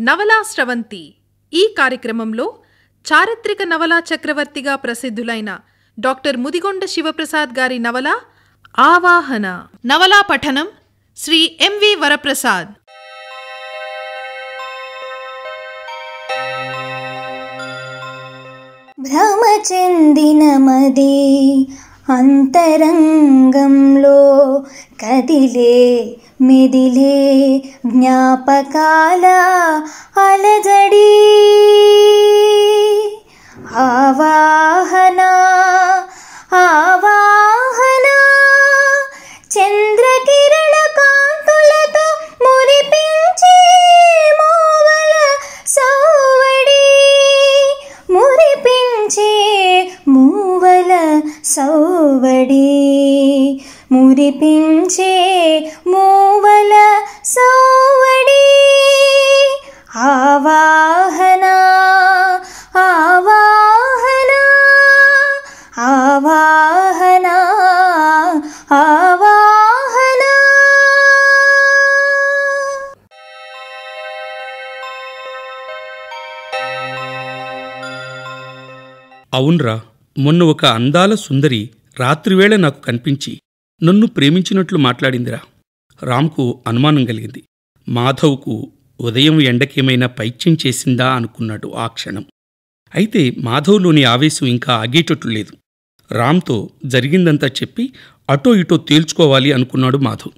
నవలా స్రవంతి ఈ కార్యక్రమంలో చారిత్రక నవలా చక్రవర్తిగా ప్రసిద్ధులైన డాక్టర్ ముదిగొండ శివప్రసాద్ గారి నవల ఆవాహన నవలా పఠనం శ్రీ ఎంవి వరప్రసాద్ భ్రమ చెందిన మది అంతరంగంలో కదిలే మెదిలే జ్ఞాపకాల అలజడి ఆవాహన ఆవాహన చంద్రకిరణ కాంతులతో మురిపించే మోవల సౌవడి మురిపించే మూవల సౌవడి మురిపించే మూవల సౌవడి ఆవాహన ఆవాహన ఆవాహన ఆవాహన అవునరా మొన్న ఒక అందాల సుందరి రాత్రివేళ నాకు కనిపించి నన్ను ప్రేమించినట్లు మాట్లాడిందిరా రామ్కు అనుమానం కలిగింది మాధవ్కు ఉదయం ఎండకేమైనా పైత్యం చేసిందా అనుకున్నాడు ఆ క్షణం అయితే మాధవ్లోని ఆవేశం ఇంకా ఆగేటట్లు లేదు రామ్తో జరిగిందంతా చెప్పి అటో ఇటో తేల్చుకోవాలి అనుకున్నాడు మాధవ్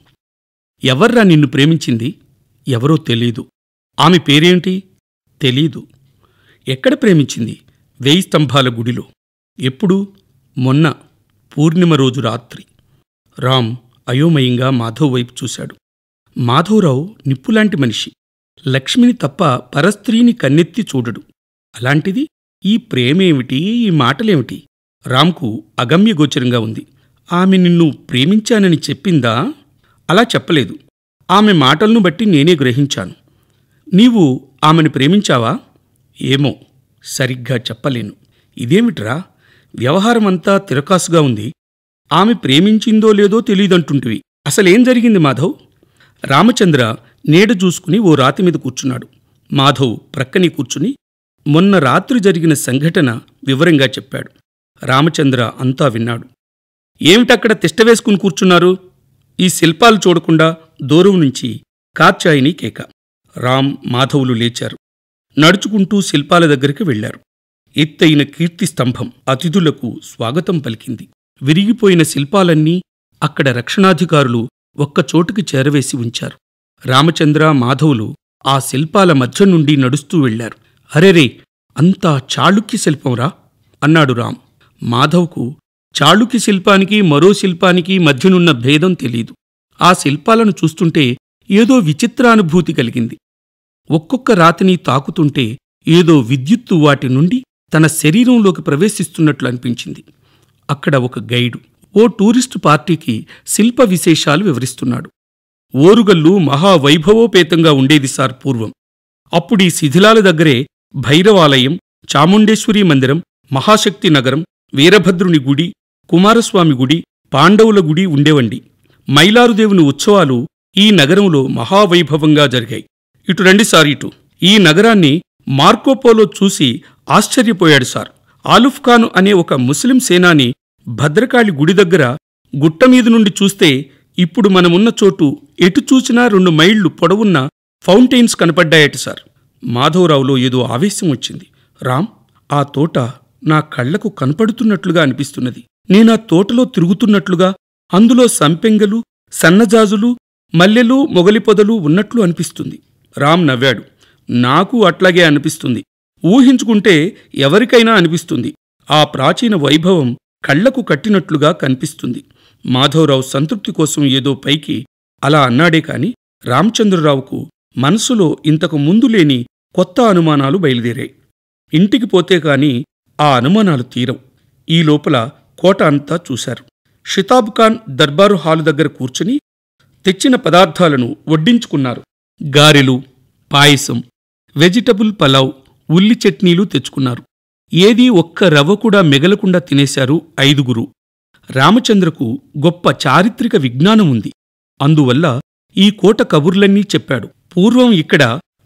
ఎవర్రా నిన్ను ప్రేమించింది ఎవరో తెలీదు ఆమె పేరేంటి తెలీదు ఎక్కడ ప్రేమించింది వేయి స్తంభాల గుడిలో ఎప్పుడు మొన్న పూర్ణిమ రోజు రాత్రి రామ్ అయోమయంగా మాధవ్ వైపు చూశాడు మాధవరావు నిప్పులాంటి మనిషి లక్ష్మిని తప్ప పరస్త్రీని కన్నెత్తి చూడడు అలాంటిది ఈ ప్రేమేమిటి ఈ మాటలేమిటి రామ్కు అగమ్యగోచరంగా ఉంది ఆమె నిన్ను ప్రేమించానని చెప్పిందా అలా చెప్పలేదు ఆమె మాటలను బట్టి నేనే గ్రహించాను నీవు ఆమెను ప్రేమించావా ఏమో సరిగ్గా చెప్పలేను ఇదేమిట్రా వ్యవహారమంతా తిరకాసుగా ఉంది ఆమె ప్రేమించిందో లేదో తెలియదంటుంటివి అసలేం జరిగింది మాధవ్ రామచంద్ర నీడ చూసుకుని ఓ రాతి మీద కూర్చున్నాడు మాధవ్ ప్రక్కనే కూర్చుని మొన్న రాత్రి జరిగిన సంఘటన వివరంగా చెప్పాడు రామచంద్ర అంతా విన్నాడు ఏమిటక్కడ తిష్టవేసుకుని కూర్చున్నారు ఈ శిల్పాలు చూడకుండా దూరం నుంచి కాత్యాయిని కేక రామ్ మాధవులు లేచారు నడుచుకుంటూ శిల్పాల దగ్గరికి వెళ్లారు ఎత్తైన కీర్తి స్తంభం అతిథులకు స్వాగతం పలికింది విరిగిపోయిన శిల్పాలన్నీ అక్కడ రక్షణాధికారులు ఒక్కచోటుకి చేరవేసి ఉంచారు రామచంద్ర మాధవులు ఆ శిల్పాల మధ్య నుండి నడుస్తూ వెళ్లారు అరెరే అంతా చాళుక్య శిల్పంరా అన్నాడు రామ్ మాధవ్కు చాళుక్య శిల్పానికి మరో శిల్పానికి మధ్యనున్న భేదం తెలీదు ఆ శిల్పాలను చూస్తుంటే ఏదో విచిత్రానుభూతి కలిగింది ఒక్కొక్క రాతిని తాకుతుంటే ఏదో విద్యుత్తు వాటి నుండి తన శరీరంలోకి ప్రవేశిస్తున్నట్లు అనిపించింది అక్కడ ఒక గైడు ఓ టూరిస్టు పార్టీకి శిల్ప విశేషాలు వివరిస్తున్నాడు ఓరుగల్లు మహావైభవోపేతంగా ఉండేది సార్ పూర్వం అప్పుడీ శిథిలాల దగ్గరే భైరవాలయం చాముండేశ్వరీ మందిరం మహాశక్తి నగరం వీరభద్రుని గుడి కుమారస్వామి గుడి పాండవుల గుడి ఉండేవండి మైలారుదేవుని ఉత్సవాలు ఈ నగరంలో మహావైభవంగా జరిగాయి ఇటు రండి సార్ ఇటు ఈ నగరాన్ని మార్కోపోలో చూసి ఆశ్చర్యపోయాడు సార్ ఆలుఫ్ ఖాన్ అనే ఒక ముస్లిం సేనాని భద్రకాళి గుడి దగ్గర గుట్టమీద నుండి చూస్తే ఇప్పుడు మనమున్న చోటు ఎటు చూసినా రెండు మైళ్ళు పొడవున్న ఫౌంటైన్స్ కనపడ్డాయట సార్ మాధవరావులో ఏదో ఆవేశం వచ్చింది రామ్ ఆ తోట నా కళ్లకు కనపడుతున్నట్లుగా అనిపిస్తున్నది నేనా తోటలో తిరుగుతున్నట్లుగా అందులో సంపెంగలు సన్నజాజులు మల్లెలు మొగలి పొదలు ఉన్నట్లు అనిపిస్తుంది రామ్ నవ్వాడు నాకు అట్లాగే అనిపిస్తుంది ఊహించుకుంటే ఎవరికైనా అనిపిస్తుంది ఆ ప్రాచీన వైభవం కళ్లకు కట్టినట్లుగా కనిపిస్తుంది మాధవరావు సంతృప్తి కోసం ఏదో పైకి అలా అన్నాడే కాని రామచంద్రరావుకు మనసులో ఇంతకు ముందు లేని కొత్త అనుమానాలు బయలుదేరాయి ఇంటికి పోతే కాని ఆ అనుమానాలు తీరం ఈ లోపల కోట అంతా చూశారు షితాబ్ ఖాన్ దర్బారు హాలు దగ్గర కూర్చుని తెచ్చిన పదార్థాలను వడ్డించుకున్నారు గారెలు పాయసం వెజిటబుల్ పలావ్ ఉల్లి చట్నీలు తెచ్చుకున్నారు ఏదీ ఒక్క రవ్వ కూడా మిగలకుండా తినేశారు ఐదుగురు రామచంద్రకు గొప్ప చారిత్రక విజ్ఞానం ఉంది అందువల్ల ఈ కోట కబుర్లన్నీ చెప్పాడు పూర్వం ఇక్కడ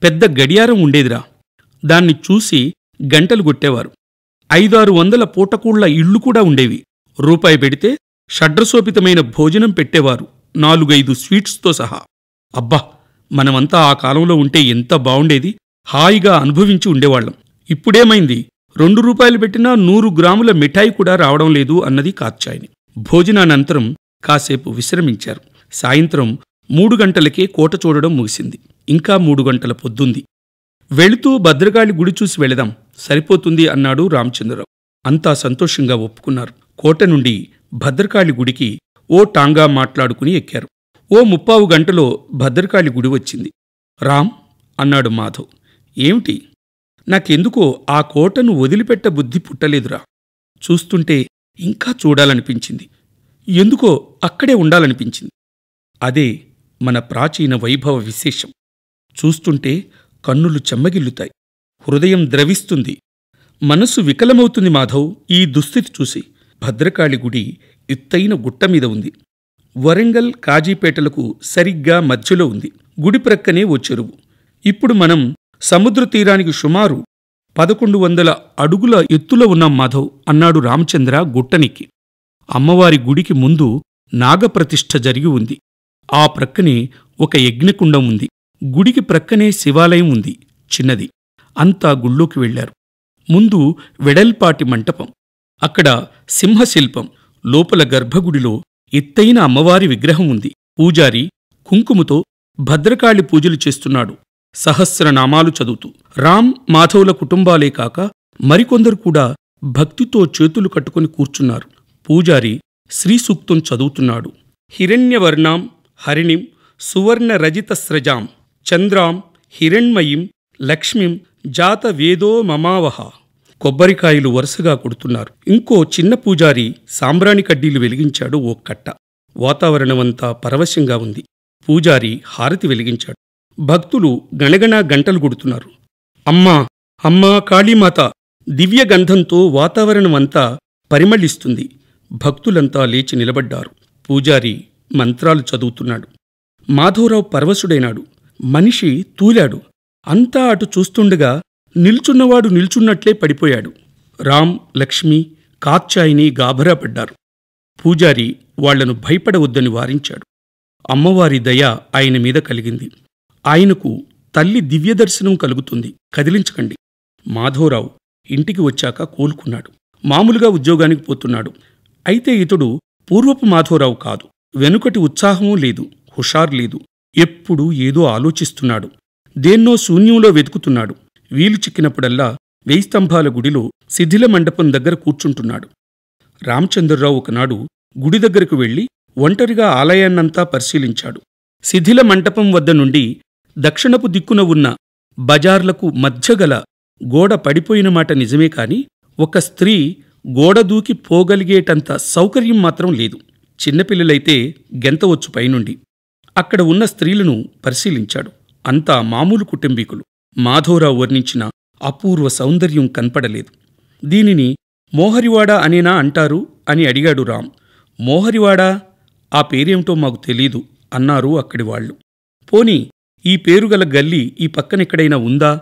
పెద్ద గడియారం ఉండేదిరా దాన్ని చూసి గంటలు కొట్టేవారు ఐదారు వందల పూటకూళ్ల ఇళ్ళు కూడా ఉండేవి రూపాయి పెడితే షడ్రసోపితమైన భోజనం పెట్టేవారు నాలుగైదు స్వీట్స్తో సహా అబ్బా మనమంతా ఆ కాలంలో ఉంటే ఎంత బావుండేది హాయిగా అనుభవించి ఉండేవాళ్లం ఇప్పుడేమైంది రెండు రూపాయలు పెట్టినా నూరు గ్రాముల మిఠాయి కూడా రావడం లేదు అన్నది కాత్యాయని భోజనానంతరం కాసేపు విశ్రమించారు సాయంత్రం మూడు గంటలకే కోట చూడడం ముగిసింది ఇంకా మూడు గంటల పొద్దుంది వెళుతూ భద్రకాళి గుడి చూసి వెళదాం సరిపోతుంది అన్నాడు రామచంద్రరావు అంతా సంతోషంగా ఒప్పుకున్నారు కోట నుండి భద్రకాళి గుడికి ఓ టాంగా మాట్లాడుకుని ఎక్కారు ఓ ముప్పావు గంటలో భద్రకాళి గుడి వచ్చింది రామ్ అన్నాడు మాధవ్ ఏమిటి నాకెందుకో ఆ కోటను వదిలిపెట్ట బుద్ధి పుట్టలేదురా చూస్తుంటే ఇంకా చూడాలనిపించింది ఎందుకో అక్కడే ఉండాలనిపించింది అదే మన ప్రాచీన వైభవ విశేషం చూస్తుంటే కన్నులు చెమ్మగిల్లుతాయి హృదయం ద్రవిస్తుంది మనస్సు వికలమవుతుంది మాధవ్ ఈ దుస్థితి చూసి భద్రకాళి గుడి ఎత్తైన గుట్ట మీద ఉంది వరంగల్ కాజీపేటలకు సరిగ్గా మధ్యలో ఉంది గుడి ప్రక్కనే ఓ చెరువు ఇప్పుడు మనం సముద్ర తీరానికి సుమారు పదకొండు వందల అడుగుల ఎత్తులో ఉన్నాం మాధవ్ అన్నాడు రామచంద్ర గుట్టనికి అమ్మవారి గుడికి ముందు నాగప్రతిష్ఠ జరిగి ఉంది ఆ ప్రక్కనే ఒక యజ్ఞకుండం ఉంది గుడికి ప్రక్కనే శివాలయం ఉంది చిన్నది అంతా గుళ్ళోకి వెళ్లారు ముందు వెడల్పాటి మంటపం అక్కడ సింహశిల్పం లోపల గర్భగుడిలో ఎత్తైన అమ్మవారి విగ్రహం ఉంది పూజారి కుంకుమతో భద్రకాళి పూజలు చేస్తున్నాడు సహస్రనామాలు చదువుతూ రామ్ మాధవుల కుటుంబాలే కాక మరికొందరు కూడా భక్తితో చేతులు కట్టుకుని కూర్చున్నారు పూజారి శ్రీసూక్తం చదువుతున్నాడు హిరణ్యవర్ణాం హరిణిం సువర్ణ రజిత స్రజాం చంద్రాం హిరణ్మయీం లక్ష్మిం జాత వేదో మమావహ కొబ్బరికాయలు వరుసగా కొడుతున్నారు ఇంకో చిన్న పూజారి సాంబ్రాణి కడ్డీలు వెలిగించాడు ఓ కట్ట వాతావరణమంతా పరవశంగా ఉంది పూజారి హారతి వెలిగించాడు భక్తులు గణగణ గంటలు కొడుతున్నారు అమ్మా అమ్మా కాళీమాత దివ్య గంధంతో వాతావరణమంతా పరిమళిస్తుంది భక్తులంతా లేచి నిలబడ్డారు పూజారి మంత్రాలు చదువుతున్నాడు మాధవరావు పరవశుడైనాడు మనిషి తూలాడు అంతా అటు చూస్తుండగా నిల్చున్నవాడు నిల్చున్నట్లే పడిపోయాడు రామ్ లక్ష్మి కాత్యాయిని గాభరా పడ్డారు పూజారి వాళ్లను భయపడవద్దని వారించాడు అమ్మవారి దయ ఆయన మీద కలిగింది ఆయనకు తల్లి దివ్యదర్శనం కలుగుతుంది కదిలించకండి మాధవరావు ఇంటికి వచ్చాక కోలుకున్నాడు మామూలుగా ఉద్యోగానికి పోతున్నాడు అయితే ఇతడు పూర్వపు మాధవరావు కాదు వెనుకటి ఉత్సాహమూ లేదు హుషారు లేదు ఎప్పుడూ ఏదో ఆలోచిస్తున్నాడు దేన్నో శూన్యంలో వెతుకుతున్నాడు వీలు చిక్కినప్పుడల్లా వెయ్యి స్తంభాల గుడిలో శిథిల మండపం దగ్గర కూర్చుంటున్నాడు రామచంద్రరావు ఒకనాడు గుడి దగ్గరకు వెళ్లి ఒంటరిగా ఆలయాన్నంతా పరిశీలించాడు శిథిల మంటపం వద్ద నుండి దక్షిణపు దిక్కున ఉన్న బజార్లకు మధ్యగల గోడ పడిపోయిన మాట నిజమే కాని ఒక స్త్రీ గోడ దూకి పోగలిగేటంత సౌకర్యం మాత్రం లేదు చిన్నపిల్లలైతే గెంతవచ్చు పైనుండి అక్కడ ఉన్న స్త్రీలను పరిశీలించాడు అంతా మామూలు కుటుంబీకులు మాధవరావు వర్ణించిన అపూర్వ సౌందర్యం కనపడలేదు దీనిని మోహరివాడ అనేనా అంటారు అని అడిగాడు రామ్ మోహరివాడా ఆ పేరేమిటో మాకు తెలీదు అన్నారు అక్కడి వాళ్ళు పోని ఈ పేరుగల గల్లి ఈ పక్కనెక్కడైనా ఉందా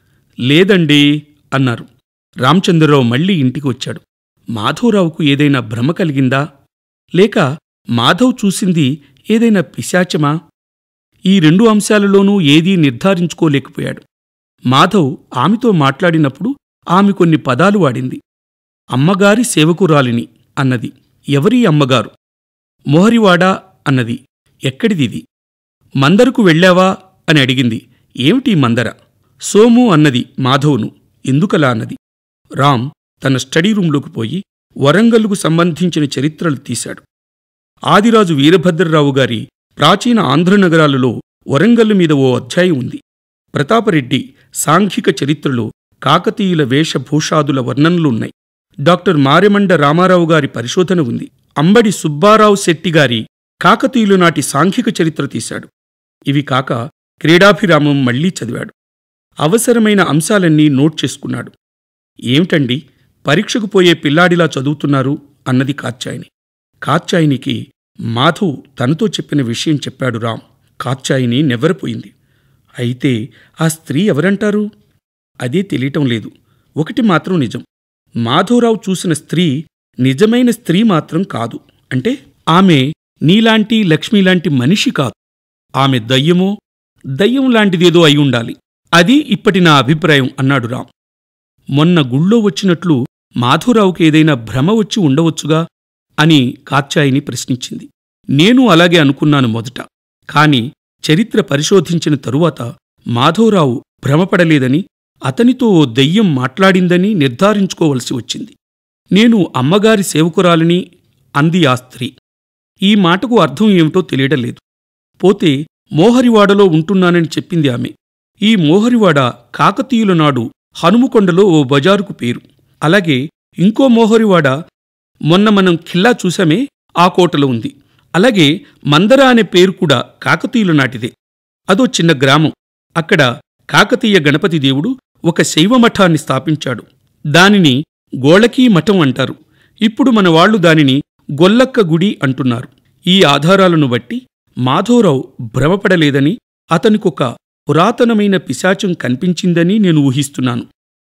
లేదండి అన్నారు రామచంద్రరావు మళ్ళీ ఇంటికి వచ్చాడు మాధవరావుకు ఏదైనా భ్రమ కలిగిందా లేక మాధవ్ చూసింది ఏదైనా పిశాచమా ఈ రెండు అంశాలలోనూ ఏదీ నిర్ధారించుకోలేకపోయాడు మాధవ్ ఆమెతో మాట్లాడినప్పుడు ఆమె కొన్ని పదాలు వాడింది అమ్మగారి సేవకురాలిని అన్నది ఎవరీ అమ్మగారు మోహరివాడా అన్నది ఎక్కడిదిది మందరకు వెళ్ళావా అని అడిగింది ఏమిటి మందర సోము అన్నది మాధవును ఎందుకలా అన్నది రామ్ తన స్టడీ రూంలోకి పోయి వరంగల్కు సంబంధించిన చరిత్రలు తీశాడు ఆదిరాజు వీరభద్రరావు గారి ప్రాచీన ఆంధ్రనగరాలలో వరంగల్లు మీద ఓ అధ్యాయం ఉంది ప్రతాపరెడ్డి సాంఘిక చరిత్రలో కాకతీయుల వేషభూషాదుల వర్ణనలున్నాయి డాక్టర్ మారెమండ రామారావు గారి పరిశోధన ఉంది అంబడి సుబ్బారావు శెట్టి గారి కాకతీయులు నాటి సాంఘిక చరిత్ర తీశాడు ఇవి కాక క్రీడాభిరామం మళ్లీ చదివాడు అవసరమైన అంశాలన్నీ నోట్ చేసుకున్నాడు ఏమిటండి పరీక్షకు పోయే పిల్లాడిలా చదువుతున్నారు అన్నది కాత్యాయిని కాత్యాయినికి మాధవ్ తనతో చెప్పిన విషయం చెప్పాడు రామ్ కాత్యాయిని నెవ్వరపోయింది అయితే ఆ స్త్రీ ఎవరంటారు అదే తెలియటం లేదు ఒకటి మాత్రం నిజం మాధవరావు చూసిన స్త్రీ నిజమైన స్త్రీ మాత్రం కాదు అంటే ఆమె నీలాంటి లక్ష్మిలాంటి మనిషి కాదు ఆమె దయ్యమో దయ్యం లాంటిదేదో అయి ఉండాలి అది ఇప్పటి నా అభిప్రాయం అన్నాడు రామ్ మొన్న గుళ్ళో వచ్చినట్లు మాధవరావుకి ఏదైనా భ్రమ వచ్చి ఉండవచ్చుగా అని కాత్యాయిని ప్రశ్నించింది నేను అలాగే అనుకున్నాను మొదట కాని చరిత్ర పరిశోధించిన తరువాత మాధవరావు భ్రమపడలేదని అతనితో ఓ దెయ్యం మాట్లాడిందని నిర్ధారించుకోవలసి వచ్చింది నేను అమ్మగారి సేవకురాలిని అంది ఆ స్త్రీ ఈ మాటకు అర్థం ఏమిటో తెలియడలేదు పోతే మోహరివాడలో ఉంటున్నానని చెప్పింది ఆమె ఈ మోహరివాడ కాకతీయుల నాడు హనుమకొండలో ఓ బజారుకు పేరు అలాగే ఇంకో మోహరివాడ మొన్న మనం ఖిల్లా చూసామే ఆ కోటలో ఉంది అలాగే మందర అనే పేరు కూడా కాకతీయుల నాటిదే అదో చిన్న గ్రామం అక్కడ కాకతీయ గణపతి దేవుడు ఒక శైవ మఠాన్ని స్థాపించాడు దానిని గోళకీ మఠం అంటారు ఇప్పుడు మన వాళ్ళు దానిని గొల్లక్క గుడి అంటున్నారు ఈ ఆధారాలను బట్టి మాధవరావు భ్రమపడలేదని అతనికొక పురాతనమైన పిశాచం కనిపించిందని నేను ఊహిస్తున్నాను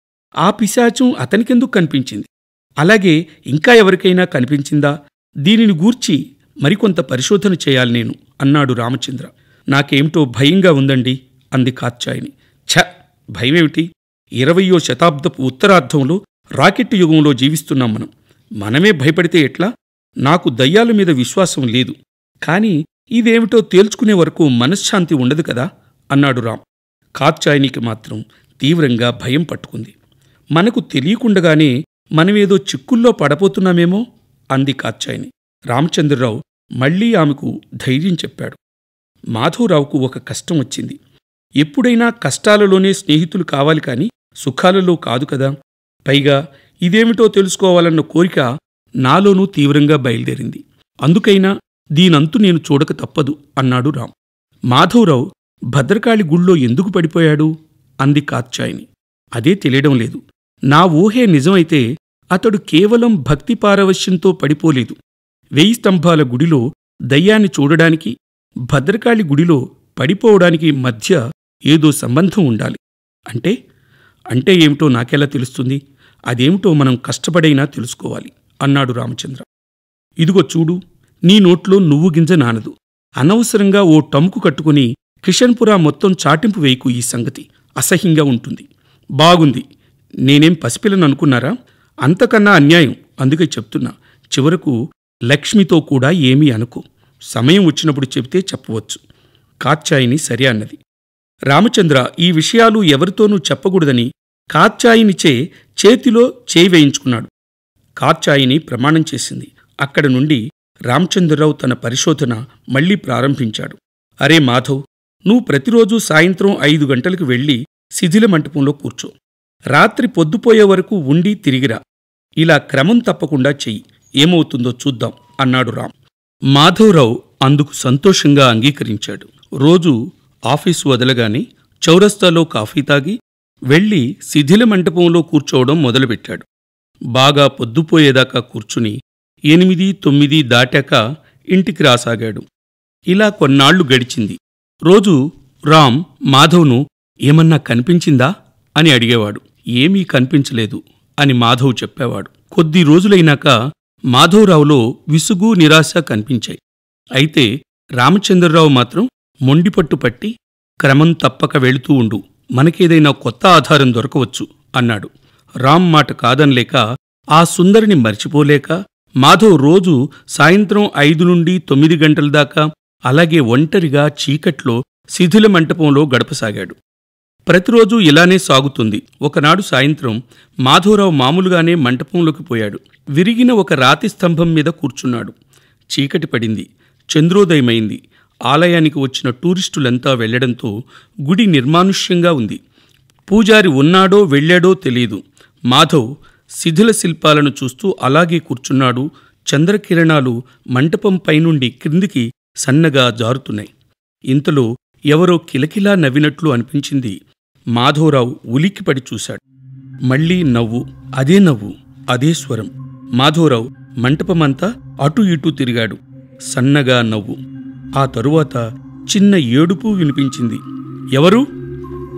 ఆ పిశాచం అతనికెందుకు కనిపించింది అలాగే ఇంకా ఎవరికైనా కనిపించిందా దీనిని గూర్చి మరికొంత పరిశోధన చేయాలి నేను అన్నాడు రామచంద్ర నాకేమిటో భయంగా ఉందండి అంది కాత్యాయిని ఛ భయమేమిటి ఇరవయో శతాబ్దపు ఉత్తరార్ధంలో రాకెట్ యుగంలో జీవిస్తున్నాం మనం మనమే భయపడితే ఎట్లా నాకు దయ్యాల మీద విశ్వాసం లేదు కాని ఇదేమిటో తేల్చుకునే వరకు మనశ్శాంతి ఉండదు కదా అన్నాడు రామ్ కాత్యాయనికి మాత్రం తీవ్రంగా భయం పట్టుకుంది మనకు తెలియకుండగానే మనమేదో చిక్కుల్లో పడపోతున్నామేమో అంది కాత్యాయని రామచంద్రరావు మళ్ళీ ఆమెకు ధైర్యం చెప్పాడు మాధవరావుకు ఒక కష్టం వచ్చింది ఎప్పుడైనా కష్టాలలోనే స్నేహితులు కావాలి కాని సుఖాలలో కాదు కదా పైగా ఇదేమిటో తెలుసుకోవాలన్న కోరిక నాలోనూ తీవ్రంగా బయలుదేరింది అందుకైనా దీనంతు నేను చూడక తప్పదు అన్నాడు రామ్ మాధవరావు భద్రకాళి గుళ్ళో ఎందుకు పడిపోయాడు అంది కాత్యాయిని అదే తెలియడం లేదు నా ఊహే నిజమైతే అతడు కేవలం భక్తి పారవశ్యంతో పడిపోలేదు వెయ్యి స్తంభాల గుడిలో దయ్యాన్ని చూడడానికి భద్రకాళి గుడిలో పడిపోవడానికి మధ్య ఏదో సంబంధం ఉండాలి అంటే అంటే ఏమిటో నాకెలా తెలుస్తుంది అదేమిటో మనం కష్టపడైనా తెలుసుకోవాలి అన్నాడు రామచంద్ర ఇదిగో చూడు నీ నోట్లో నువ్వు గింజ నానదు అనవసరంగా ఓ టముకు కట్టుకుని కిషన్పురా మొత్తం చాటింపు వేయకు ఈ సంగతి అసహ్యంగా ఉంటుంది బాగుంది నేనేం పసిపిల్లను అనుకున్నారా అంతకన్నా అన్యాయం అందుకే చెప్తున్నా చివరకు లక్ష్మితో కూడా ఏమీ అనుకో సమయం వచ్చినప్పుడు చెబితే చెప్పవచ్చు కాత్యాయిని సరే అన్నది రామచంద్ర ఈ విషయాలు ఎవరితోనూ చెప్పకూడదని కాత్యాయినిచే చేతిలో చేయి వేయించుకున్నాడు కాత్యాయిని ప్రమాణం చేసింది అక్కడ నుండి రామచంద్రరావు తన పరిశోధన మళ్లీ ప్రారంభించాడు అరే మాధవ్ నువ్వు ప్రతిరోజూ సాయంత్రం ఐదు గంటలకు వెళ్ళి శిథిల మంటపంలో కూర్చో రాత్రి పొద్దుపోయే వరకు ఉండి తిరిగిరా ఇలా క్రమం తప్పకుండా చెయ్యి ఏమవుతుందో చూద్దాం అన్నాడు రామ్ మాధవరావు అందుకు సంతోషంగా అంగీకరించాడు రోజు ఆఫీసు వదలగానే చౌరస్తాలో కాఫీ తాగి వెళ్ళి శిథిల మంటపంలో కూర్చోవడం మొదలుపెట్టాడు బాగా పొద్దుపోయేదాకా కూర్చుని ఎనిమిది తొమ్మిది దాటాక ఇంటికి రాసాగాడు ఇలా కొన్నాళ్లు గడిచింది రోజు రామ్ మాధవ్ను ఏమన్నా కనిపించిందా అని అడిగేవాడు ఏమీ కనిపించలేదు అని మాధవ్ చెప్పేవాడు కొద్ది రోజులైనాక మాధవరావులో విసుగు నిరాశ కనిపించాయి అయితే రామచంద్రరావు మాత్రం మొండిపట్టు పట్టి క్రమం తప్పక వెళుతూ ఉండు మనకేదైనా కొత్త ఆధారం దొరకవచ్చు అన్నాడు రామ్ మాట కాదనలేక ఆ సుందరిని మర్చిపోలేక మాధవ్ రోజు సాయంత్రం ఐదు నుండి తొమ్మిది గంటల దాకా అలాగే ఒంటరిగా చీకట్లో శిథిల మంటపంలో గడపసాగాడు ప్రతిరోజు ఇలానే సాగుతుంది ఒకనాడు సాయంత్రం మాధవరావు మామూలుగానే మంటపంలోకి పోయాడు విరిగిన ఒక రాతి స్తంభం మీద కూర్చున్నాడు చీకటి పడింది చంద్రోదయమైంది ఆలయానికి వచ్చిన టూరిస్టులంతా వెళ్లడంతో గుడి నిర్మానుష్యంగా ఉంది పూజారి ఉన్నాడో వెళ్ళాడో తెలియదు మాధవ్ శిథిల శిల్పాలను చూస్తూ అలాగే కూర్చున్నాడు చంద్రకిరణాలు మంటపం పైనుండి క్రిందికి సన్నగా జారుతున్నాయి ఇంతలో ఎవరో కిలకిలా నవ్వినట్లు అనిపించింది మాధవరావు ఉలిక్కిపడి చూశాడు మళ్ళీ నవ్వు అదే నవ్వు అదే స్వరం మాధవరావు మంటపమంతా అటు ఇటు తిరిగాడు సన్నగా నవ్వు ఆ తరువాత చిన్న ఏడుపు వినిపించింది ఎవరు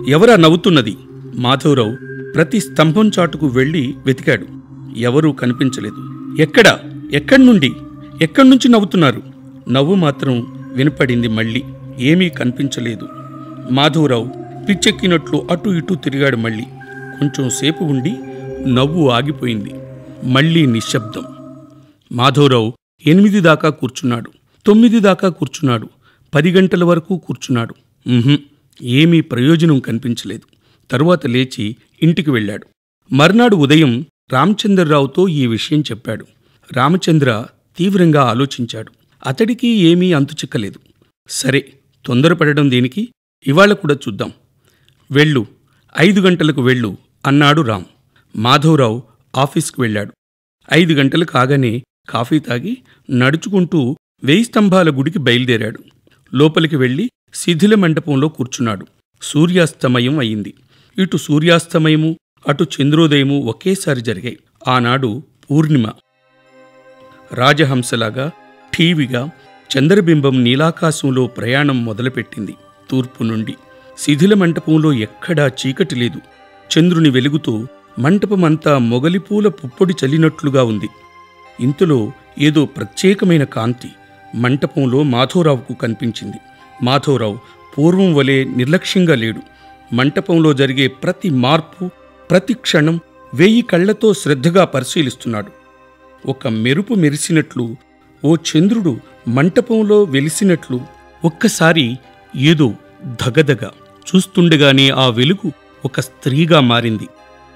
ఎవరా నవ్వుతున్నది మాధవరావు ప్రతి స్తంభం చాటుకు వెళ్ళి వెతికాడు ఎవరూ కనిపించలేదు ఎక్కడ ఎక్కడి నుండి ఎక్కడి నుంచి నవ్వుతున్నారు నవ్వు మాత్రం వినపడింది మళ్ళీ ఏమీ కనిపించలేదు మాధవరావు పిచ్చెక్కినట్లు అటు ఇటు తిరిగాడు మళ్ళీ కొంచెం సేపు ఉండి నవ్వు ఆగిపోయింది మళ్ళీ నిశ్శబ్దం మాధవరావు ఎనిమిది దాకా కూర్చున్నాడు తొమ్మిది దాకా కూర్చున్నాడు పది గంటల వరకు కూర్చున్నాడు ఉహుం, ఏమీ ప్రయోజనం కనిపించలేదు తరువాత లేచి ఇంటికి వెళ్ళాడు మర్నాడు ఉదయం రామచంద్రరావుతో ఈ విషయం చెప్పాడు రామచంద్ర తీవ్రంగా ఆలోచించాడు అతడికి ఏమీ అంతుచిక్కలేదు సరే తొందరపడడం దేనికి ఇవాళ కూడా చూద్దాం వెళ్ళు ఐదు గంటలకు వెళ్ళు అన్నాడు రామ్ మాధవరావు ఆఫీస్కి వెళ్ళాడు ఐదు గంటలు కాగానే కాఫీ తాగి నడుచుకుంటూ వేయి స్తంభాల గుడికి బయలుదేరాడు లోపలికి వెళ్ళి శిథిల మండపంలో కూర్చున్నాడు సూర్యాస్తమయం అయింది ఇటు సూర్యాస్తమయము అటు చంద్రోదయము ఒకేసారి జరిగాయి ఆనాడు పూర్ణిమ రాజహంసలాగా ఠీవిగా చంద్రబింబం నీలాకాశంలో ప్రయాణం మొదలుపెట్టింది తూర్పు నుండి శిథిల మంటపంలో ఎక్కడా చీకటి లేదు చంద్రుని వెలుగుతో మంటపమంతా మొగలిపూల పుప్పొడి చల్లినట్లుగా ఉంది ఇంతలో ఏదో ప్రత్యేకమైన కాంతి మంటపంలో మాధవరావుకు కనిపించింది మాధవరావు పూర్వం వలె నిర్లక్ష్యంగా లేడు మంటపంలో జరిగే ప్రతి మార్పు ప్రతి క్షణం వేయి కళ్లతో శ్రద్ధగా పరిశీలిస్తున్నాడు ఒక మెరుపు మెరిసినట్లు ఓ చంద్రుడు మంటపంలో వెలిసినట్లు ఒక్కసారి ఏదో ధగధగ చూస్తుండగానే ఆ వెలుగు ఒక స్త్రీగా మారింది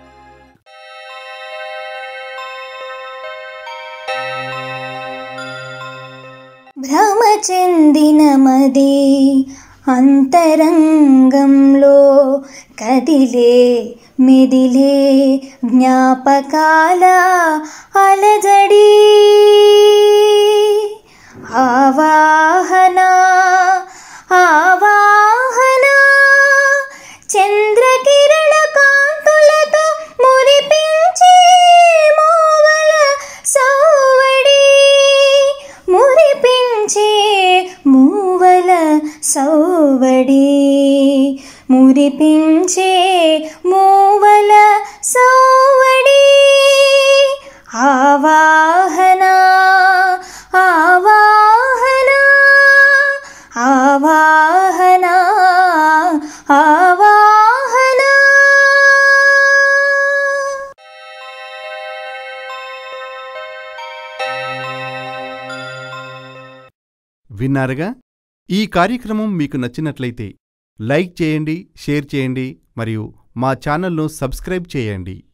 భ్రమ చెందిన మది అంతరంగంలో కదిలే మెదిలే జ్ఞాపకాల అలజడి ఆవాహన ఆవాహన చంద్రకిరణ కాంతులతో మురిపించే మోవల సౌవడి మురిపించే మూవల సౌవడి మురిపించే మూవల సౌవడి ఆవాహన ఆవాహన ఆవాహన ఆవాహన విన్నారుగా ఈ కార్యక్రమం మీకు నచ్చినట్లయితే లైక్ చేయండి షేర్ చేయండి మరియు మా ఛానల్ను సబ్స్క్రైబ్ చేయండి